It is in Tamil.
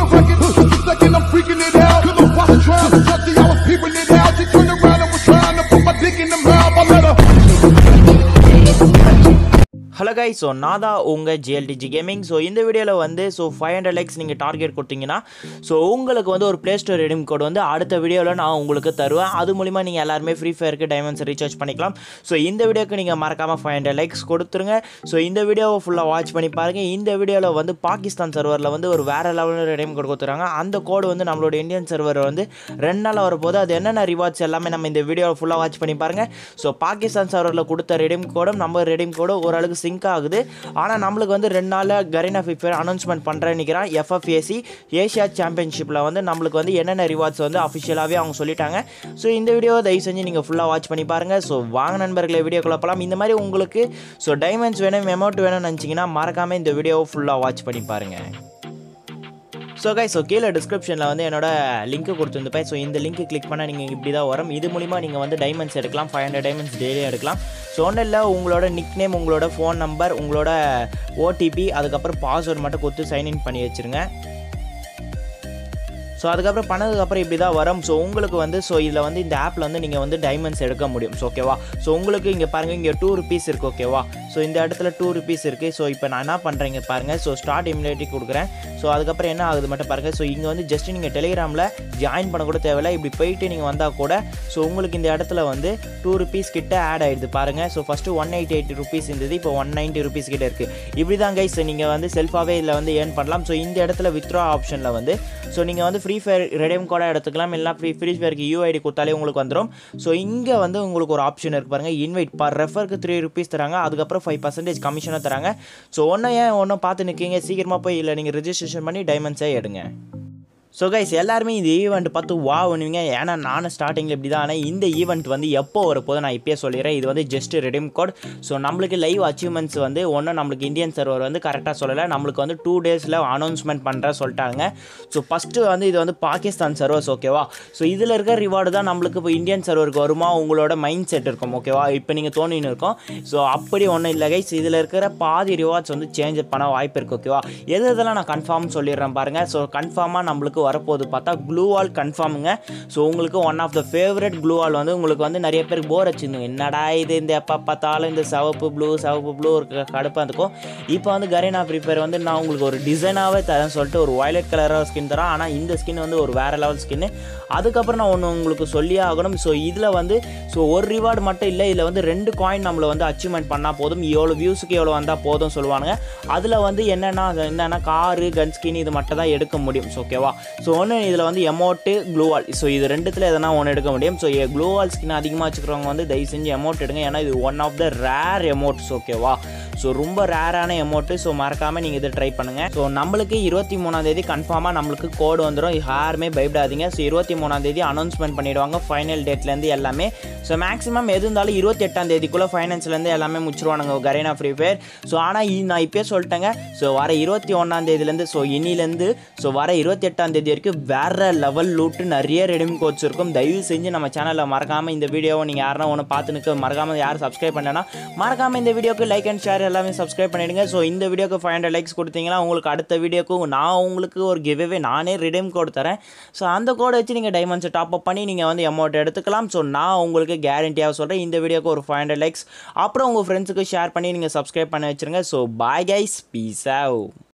second, just a second, I'm freaking it out. Cause I'm watching trying to touch it, I was peeping it out. She turned around and was trying to put my dick in the mouth. I let her. Hello guys so நான் தான் உங்கள் ஜிஎல்டிஜி கேமிங் ஸோ இந்த வீடியோவில் வந்து ஸோ ஃபைவ் ஹண்ட்ரட் லைக்ஸ் நீங்கள் டார்கெட் கொடுத்தீங்கன்னா ஸோ உங்களுக்கு வந்து ஒரு ப்ளே ஸ்டோர் ரெடிம் கோட் வந்து அடுத்த வீடியோவில் நான் உங்களுக்கு தருவேன் அது மூலிமா நீங்கள் எல்லாருமே ஃப்ரீ ஃபயருக்கு டைமண்ட்ஸ் ரீசார்ஜ் பண்ணிக்கலாம் ஸோ இந்த வீடியோக்கு நீங்கள் மறக்காமல் ஃபைவ் ஹண்ட்ரட் லைக்ஸ் கொடுத்துருங்க ஸோ இந்த வீடியோவை ஃபுல்லாக வாட்ச் பண்ணி பாருங்கள் இந்த வீடியோவில் வந்து பாகிஸ்தான் சர்வரில் வந்து ஒரு வேறு லெவலில் ரெடிம் கோட் கொடுத்துறாங்க அந்த கோடு வந்து நம்மளோட இந்தியன் சர்வர் வந்து ரெண்டு நாள் வரப்போது அது என்னென்ன ரிவார்ட்ஸ் எல்லாமே நம்ம இந்த வீடியோவை ஃபுல்லாக வாட்ச் பண்ணி பாருங்கள் ஸோ பாகிஸ்தான் சர்வரில் கொடுத்த ரெடிம் கோடும் நம்ம ரெடிம் கோடும் ஓரளவுக்கு சிங்க் ஆகுது ஆனால் நம்மளுக்கு வந்து ரெண்டு நாளில் கரீனா ஃபிஃபர் அனௌன்ஸ்மெண்ட் பண்ணுறேன்னு நினைக்கிறேன் எஃப்எஃப்ஏசி ஏஷியா சாம்பியன்ஷிப்பில் வந்து நம்மளுக்கு வந்து என்னென்ன ரிவார்ட்ஸ் வந்து அஃபிஷியலாகவே அவங்க சொல்லிட்டாங்க ஸோ இந்த வீடியோ தயவு செஞ்சு நீங்கள் ஃபுல்லாக வாட்ச் பண்ணி பாருங்கள் ஸோ வாங்க நண்பர்களை வீடியோ குழப்பலாம் இந்த மாதிரி உங்களுக்கு ஸோ டைமண்ட்ஸ் வேணும் அமௌண்ட் வேணும்னு நினச்சிங்கன்னா மறக்காமல் இந்த வீடியோவை ஃபுல்லாக வாட்ச் பண்ணி பாருங்கள் ஸோ கை ஸோ கீழே டிஸ்கிரிப்ஷனில் வந்து என்னோட லிங்க் கொடுத்துருந்துப்பேன் ஸோ இந்த லிங்க் கிளிக் பண்ணால் நீங்கள் இப்படி தான் வரும் இது மூலிமா நீங்கள் வந்து டைமண்ட்ஸ் எடுக்கலாம் ஃபைவ் ஹண்ட்ரட் டைமண்ட்ஸ் டெய்லி எடுக்கலாம் ஸோ ஒன்றும் இல்லை உங்களோட நிக் நேம் உங்களோட ஃபோன் நம்பர் உங்களோட ஓடிபி அதுக்கப்புறம் பாஸ்வேர்டு மட்டும் கொடுத்து சைன்இன் பண்ணி வச்சுருங்க ஸோ அதுக்கப்புறம் பண்ணதுக்கப்புறம் இப்படி தான் வரும் ஸோ உங்களுக்கு வந்து ஸோ இதில் வந்து இந்த ஆப்பில் வந்து நீங்கள் வந்து டைமண்ட்ஸ் எடுக்க முடியும் ஸோ ஓகேவா ஸோ உங்களுக்கு இங்கே பாருங்கள் இங்கே டூ ருபீஸ் இருக்குது ஓகேவா ஸோ இந்த இடத்துல டூ ருபீஸ் இருக்குது ஸோ இப்போ நான் என்ன பண்ணுறேங்க பாருங்கள் ஸோ ஸ்டார்ட் இமிடியேட்டி கொடுக்குறேன் ஸோ அதுக்கப்புறம் என்ன ஆகுது மட்டும் பாருங்கள் ஸோ இங்கே வந்து ஜஸ்ட் நீங்கள் டெலிகிராமில் ஜாயின் பண்ண கூட தேவையில்ல இப்படி போயிட்டு நீங்கள் வந்தால் கூட ஸோ உங்களுக்கு இந்த இடத்துல வந்து டூ ருபீஸ் கிட்ட ஆட் ஆகிடுது பாருங்கள் so first one eighty eighty rupees இருந்தது இப்போ ஒன் நைன்ட்டி ருபீஸ் கிட்ட இருக்குது இப்படி தான் கைஸ் நீங்கள் வந்து செல்ஃபாகவே இதில் வந்து ஏர்ன் பண்ணலாம் ஸோ இந்த இடத்துல வித்ரா ஆப்ஷனில் வந்து ஸோ நீங்கள் வந்து ஃப்ரீ ஃபயர் ரெடேம் கோடை எடுத்துக்கலாம் இல்லை ஃப்ரீ ஃப்ரீ ஃபயருக்கு யூஐடி கொடுத்தாலே உங்களுக்கு வந்துடும் ஸோ இங்கே வந்து உங்களுக்கு ஒரு ஆப்ஷன் இருக்குது பாருங்கள் இன்வைட் பர் ரெஃபருக்கு த்ரீ ருபீஸ் தராங்க அதுக்கப்புறம் ஃபைவ் பர்சன்டேஜ் கமிஷனாக தராங்க ஸோ ஒன்றும் ஏன் ஒன்றும் பார்த்து நிற்கீங்க சீக்கிரமாக போய் இல்லை நீங்கள் ரிஜிஸ்ட்ரேஷன் பண்ணி டைமண்ட்ஸே எடுங்க ஸோ கைஸ் எல்லாருமே இந்த ஈவெண்ட் பார்த்து வா பண்ணுவீங்க ஏன்னா நானும் ஸ்டார்டிங்கில் இப்படி தான் ஆனால் இந்த ஈவெண்ட் வந்து எப்போ வரப்போது நான் இப்பயே சொல்லிடுறேன் இது வந்து ஜஸ்ட் ரெடிம் கோட் ஸோ நம்மளுக்கு லைவ் அச்சீவ்மெண்ட்ஸ் வந்து ஒன்றும் நம்மளுக்கு இந்தியன் சர்வர் வந்து கரெக்டாக சொல்லலை நம்மளுக்கு வந்து டூ டேஸில் அனௌன்ஸ்மெண்ட் பண்ணுற சொல்லிட்டாங்க ஸோ ஃபஸ்ட்டு வந்து இது வந்து பாகிஸ்தான் சர்வர்ஸ் ஓகேவா ஸோ இதில் இருக்க ரிவார்டு தான் நம்மளுக்கு இப்போ இந்தியன் சர்வருக்கு வருமா உங்களோட மைண்ட் செட் இருக்கும் ஓகேவா இப்போ நீங்கள் தோணின்னு இருக்கோம் ஸோ அப்படி ஒன்றும் இல்லை கைஸ் இதில் இருக்கிற பாதி ரிவார்ட்ஸ் வந்து சேஞ்ச் பண்ண வாய்ப்பு இருக்குது ஓகேவா எது இதெல்லாம் நான் கன்ஃபார்ம் சொல்லிடுறேன் பாருங்கள் ஸோ கன்ஃபார்மாக நம்மளுக்கு வரப்போகுது பார்த்தா க்ளூ வால் கன்ஃபார்முங்க ஸோ உங்களுக்கு one of the favourite clue wall வந்து உங்களுக்கு வந்து நிறைய பேருக்கு போர் வச்சுருந்தோம் என்னடா இது இந்த எப்போ பார்த்தாலும் இந்த சிவப்பு ப்ளூ சிவப்பு ப்ளூ இருக்க கடுப்பாக இருக்கும் இப்போ வந்து கரீனா ஃப்ரீ ஃபயர் வந்து நான் உங்களுக்கு ஒரு டிசைனாகவே தரேன் சொல்லிட்டு ஒரு வயலட் கலராக ஸ்கின் தரேன் ஆனால் இந்த ஸ்கின் வந்து ஒரு வேறு லெவல் ஸ்கின்னு அதுக்கப்புறம் நான் ஒன்று உங்களுக்கு சொல்லியே ஆகணும் ஸோ இதில் வந்து ஸோ ஒரு ரிவார்டு மட்டும் இல்லை இதில் வந்து ரெண்டு காயின் நம்மளை வந்து அச்சீவ்மெண்ட் பண்ணால் போதும் எவ்வளோ வியூஸுக்கு எவ்வளோ வந்தால் போதும் சொல்லுவாங்க அதில் வந்து என்னென்னா என்னென்னா காரு கன் ஸ்கின் இது மட்டும் தான் எடுக்க முடியும் ஸோ ஓகேவா ஸோ ஒன்று இதில் வந்து எமௌண்ட்டு க்ளூவால் ஸோ இது ரெண்டுத்தில் எதனா ஒன்று எடுக்க முடியும் ஸோ க்ளூவால் ஸ்கின் அதிகமாக வச்சுக்கிறவங்க வந்து தயவு செஞ்சு எமௌண்ட் எடுங்க ஏன்னா இது one of the rare amounts ஓகேவா ஸோ ரொம்ப ரேரான எமௌண்ட்டு ஸோ மறக்காமல் நீங்கள் இதை ட்ரை பண்ணுங்கள் ஸோ நம்மளுக்கு இருபத்தி மூணாந்தேதி கன்ஃபார்மாக நம்மளுக்கு கோடு வந்துடும் யாருமே பயப்படாதீங்க ஸோ இருபத்தி மூணாந்தேதி அனௌன்ஸ்மெண்ட் பண்ணிடுவாங்க ஃபைனல் டேட்லேருந்து எல்லாமே ஸோ மேக்ஸிமம் எது இருந்தாலும் இருபத்தி எட்டாம் தேதிக்குள்ளே ஃபைனான்ஸ்லேருந்து எல்லாமே முடிச்சிருவானுங்க கரீனா ஃப்ரீ ஃபயர் ஸோ ஆனால் நான் இப்போயே சொல்லிட்டேங்க ஸோ வர இருபத்தி ஒன்றாம் தேதியிலேருந்து ஸோ இன்னிலேருந்து ஸோ வர இருபத்தி எட்டாம் தேதி வரைக்கும் வேறு லெவல் லூட்டு நிறைய ரெடிம் கோட்ஸ் இருக்கும் தயவு செஞ்சு நம்ம சேனலில் மறக்காமல் இந்த வீடியோவை நீங்கள் யாருன்னா ஒன்று பார்த்துனுக்கு மறக்காமல் யார் சப்ஸ்கிரைப் பண்ணனா மறக்காமல் இந்த வீடியோக்கு லைக் அண்ட் ஷேர் எல்லாமே சப்ஸ்கிரைப் பண்ணிடுங்க ஸோ இந்த வீடியோக்கு ஃபைவ் ஹண்ட்ரட் லைக்ஸ் கொடுத்தீங்கன்னா உங்களுக்கு அடுத்த வீடியோக்கு நான் உங்களுக்கு ஒரு கிவ்வே நானே ரிடீம் கோட் தரேன் ஸோ அந்த கோடை வச்சு நீங்கள் டைமண்ட்ஸை டாப் அப் பண்ணி நீங்கள் வந்து அமௌண்ட் எடுத்துக்கலாம் ஸோ நான் உங்களுக்கு கேரண்டியாக சொல்கிறேன் இந்த வீடியோக்கு ஒரு ஃபைவ் ஹண்ட்ரட் லைக்ஸ் அப்புறம் உங்கள் ஃப்ரெண்ட்ஸுக்கு ஷேர் பண்ணி நீங்கள் சப்ஸ்கிரைப் பண்ணி வச்சுருங்க ஸோ பாய் கைஸ் பீஸ் ஆவ்